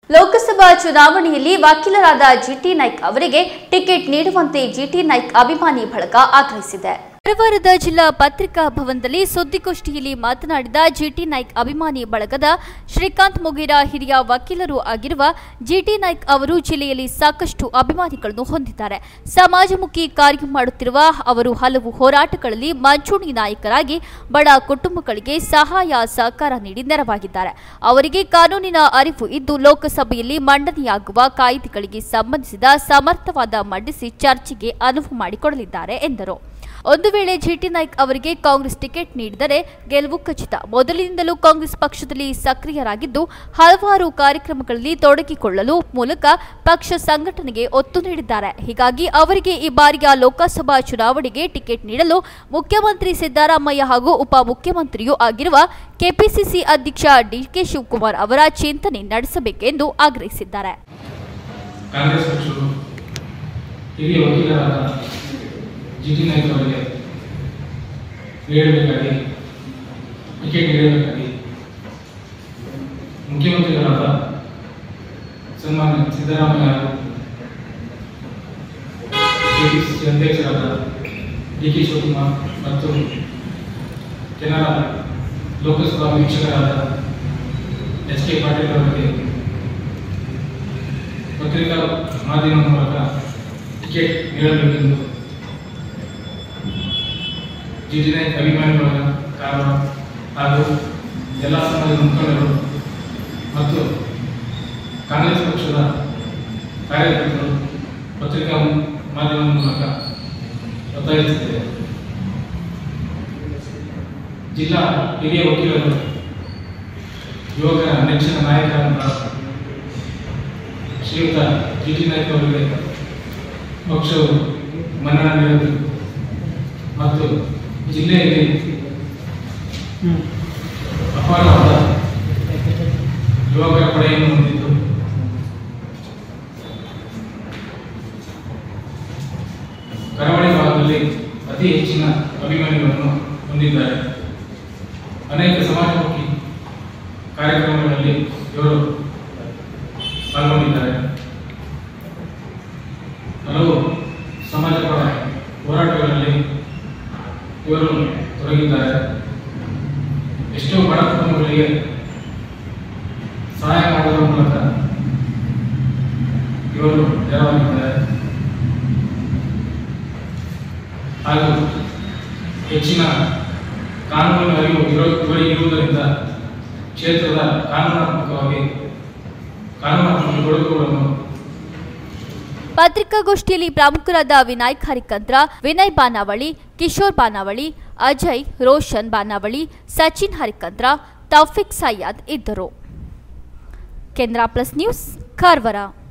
ಲೋಕಸಭಾ ಚುನಾವಣೆಯಲ್ಲಿ ವಕೀಲರಾದ ಜಿಟಿ ನಾಯ್ಕ್ ಅವರಿಗೆ ಟಿಕೆಟ್ ನೀಡುವಂತೆ ಜಿಟಿ ನಾಯ್ಕ್ ಅಭಿಮಾನಿ ಬಳಗ ಆಗ್ರಹಿಸಿದೆ ಕಾರವಾರದ ಜಿಲ್ಲಾ ಪತ್ರಿಕಾ ಭವನದಲ್ಲಿ ಸುದ್ದಿಗೋಷ್ಠಿಯಲ್ಲಿ ಮಾತನಾಡಿದ ಜಿಟಿ ನಾಯ್ಕ್ ಅಭಿಮಾನಿ ಬಳಗದ ಶ್ರೀಕಾಂತ್ ಮೊಗೇರಾ ಹಿರಿಯ ವಕೀಲರು ಆಗಿರುವ ಜಿಟಿ ನಾಯ್ಕ್ ಅವರು ಜಿಲ್ಲೆಯಲ್ಲಿ ಸಾಕಷ್ಟು ಅಭಿಮಾನಿಗಳನ್ನು ಹೊಂದಿದ್ದಾರೆ ಸಮಾಜಮುಖಿ ಕಾರ್ಯ ಮಾಡುತ್ತಿರುವ ಅವರು ಹಲವು ಹೋರಾಟಗಳಲ್ಲಿ ಮಂಚೂಣಿ ನಾಯಕರಾಗಿ ಬಡ ಕುಟುಂಬಗಳಿಗೆ ಸಹಾಯ ಸಹಕಾರ ನೀಡಿ ನೆರವಾಗಿದ್ದಾರೆ ಅವರಿಗೆ ಕಾನೂನಿನ ಅರಿವು ಇದ್ದು ಲೋಕಸಭೆಯಲ್ಲಿ ಮಂಡನೆಯಾಗುವ ಕಾಯ್ದೆಗಳಿಗೆ ಸಂಬಂಧಿಸಿದ ಸಮರ್ಥವಾದ ಮಂಡಿಸಿ ಚರ್ಚೆಗೆ ಅನುವು ಮಾಡಿಕೊಡಲಿದ್ದಾರೆ ಎಂದರು ಒಂದು ವೇಳೆ ಜಿಟಿ ನಾಯ್ಕ್ ಅವರಿಗೆ ಕಾಂಗ್ರೆಸ್ ಟಿಕೆಟ್ ನೀಡಿದರೆ ಗೆಲುವು ಖಚಿತ ಮೊದಲಿನಿಂದಲೂ ಕಾಂಗ್ರೆಸ್ ಪಕ್ಷದಲ್ಲಿ ಸಕ್ರಿಯರಾಗಿದ್ದು ಹಲವಾರು ಕಾರ್ಯಕ್ರಮಗಳಲ್ಲಿ ತೊಡಗಿಕೊಳ್ಳಲು ಮೂಲಕ ಪಕ್ಷ ಸಂಘಟನೆಗೆ ಒತ್ತು ನೀಡಿದ್ದಾರೆ ಹೀಗಾಗಿ ಅವರಿಗೆ ಈ ಬಾರಿಯ ಲೋಕಸಭಾ ಚುನಾವಣೆಗೆ ಟಿಕೆಟ್ ನೀಡಲು ಮುಖ್ಯಮಂತ್ರಿ ಸಿದ್ದರಾಮಯ್ಯ ಹಾಗೂ ಉಪಮುಖ್ಯಮಂತ್ರಿಯೂ ಆಗಿರುವ ಕೆಪಿಸಿಸಿ ಅಧ್ಯಕ್ಷ ಡಿಕೆ ಶಿವಕುಮಾರ್ ಅವರ ಚಿಂತನೆ ನಡೆಸಬೇಕೆಂದು ಆಗ್ರಹಿಸಿದ್ದಾರೆ ಕಾಂಗ್ರೆಸ್ ಪಕ್ಷವು ಹಿರಿಯ ವಕೀಲರಾದ ಜಿ ಟಿ ನಾಯ್ಕ ಅವರಿಗೆ ನೀಡಬೇಕಾಗಿ ಟಿಕೆಟ್ ನೀಡಬೇಕಾಗಿ ಮುಖ್ಯಮಂತ್ರಿಗಳಾದ ಸನ್ಮಾನ್ಯ ಸಿದ್ದರಾಮಯ್ಯ ಅವರು ಕೆಪಿಸಿಸಿ ಅಧ್ಯಕ್ಷರಾದ ಡಿ ಕೆ ಶಿವಕುಮಾರ್ ಮತ್ತು ಕೆನರಾ ಲೋಕಸಭಾ ವೀಕ್ಷಕರಾದ ಎಚ್ ಕೆ ಪಾಟೀಲ್ ಅವರಿಗೆ ಪತ್ರಿಕಾ ಮಾಧ್ಯಮ ಮೂಲಕ ಟಿಕೆಟ್ ನೀಡಬೇಕೆಂದು ಜಿ ಟಿ ನಾಯ್ಕ್ ಅಭಿಮಾನಿಗಳ ಕಾರಣ ಹಾಗೂ ಎಲ್ಲ ಸಮಾಜದ ಮುಖಂಡರು ಮತ್ತು ಕಾಂಗ್ರೆಸ್ ಪಕ್ಷದ ಕಾರ್ಯಕರ್ತರು ಪತ್ರಿಕಾ ಮಾಧ್ಯಮದ ಮೂಲಕ ಒತ್ತಾಯಿಸುತ್ತೇವೆ ಜಿಲ್ಲಾ ಹಿರಿಯ ವಕೀಲರು ಯುವಕರ ನೆಚ್ಚಿನ ನಾಯಕರಾದ ಶ್ರೀಯುತ ಜಿ ಟಿ ನಾಯ್ಕ ಅವರಿಗೆ ಪಕ್ಷವು ಮನ್ನಣೆ ನೀಡಬೇಕು ಮತ್ತು ಜಿಲ್ಲೆಯಲ್ಲಿ ಅಪಾರವಾದ ಯುವಕರ ಪಡೆಯನ್ನು ಹೊಂದಿದ್ದು ಕರಾವಳಿ ಭಾಗದಲ್ಲಿ ಅತಿ ಹೆಚ್ಚಿನ ಅಭಿಮಾನಿಗಳನ್ನು ಹೊಂದಿದ್ದಾರೆ ಅನೇಕ ಸಮಾಜಮುಖಿ ಕಾರ್ಯಕ್ರಮಗಳಲ್ಲಿ ಇವರು ಪಾಲ್ಗೊಂಡಿದ್ದಾರೆ ಹಲವು ಸಮಾಜ ಪರ ಹೋರಾಟಗಳಲ್ಲಿ ಇವರು ತೊಡಗಿದ್ದಾರೆ ಎಷ್ಟೋ ಬಡ ಕುಟುಂಬಗಳಿಗೆ ಸಹಾಯ ಮಾಡುವ ಮೂಲಕ ಇವರು ನೆರವಾಗಿದ್ದಾರೆ ಹಾಗೂ ಹೆಚ್ಚಿನ ಕಾನೂನಿನ ಅರಿವು ಇರೋ ಇವರಿಗೆ ಇರುವುದರಿಂದ ಕ್ಷೇತ್ರದ ಕಾನೂನಾತ್ಮಕವಾಗಿ ಕಾನೂನಾತ್ಮಕ ತೊಡಕುಗಳನ್ನು ಪತ್ರಿಕಾಗೋಷ್ಠಿಯಲ್ಲಿ ಪ್ರಮುಖರಾದ ವಿನಾಯಕ್ ಹರಿಕಂದ್ರ ವಿನಯ್ ಬಾನಾವಳಿ ಕಿಶೋರ್ ಬಾನಾವಳಿ ಅಜಯ್ ರೋಷನ್ ಬಾನಾವಳಿ ಸಚಿನ್ ಹರಿಕಂದ್ರ ತೌಫಿಕ್ ಸಯ್ಯದ್ ಇದ್ದರು ಕೆನರಾ ಪ್ಲಸ್ ನ್ಯೂಸ್ ಕಾರವಾರ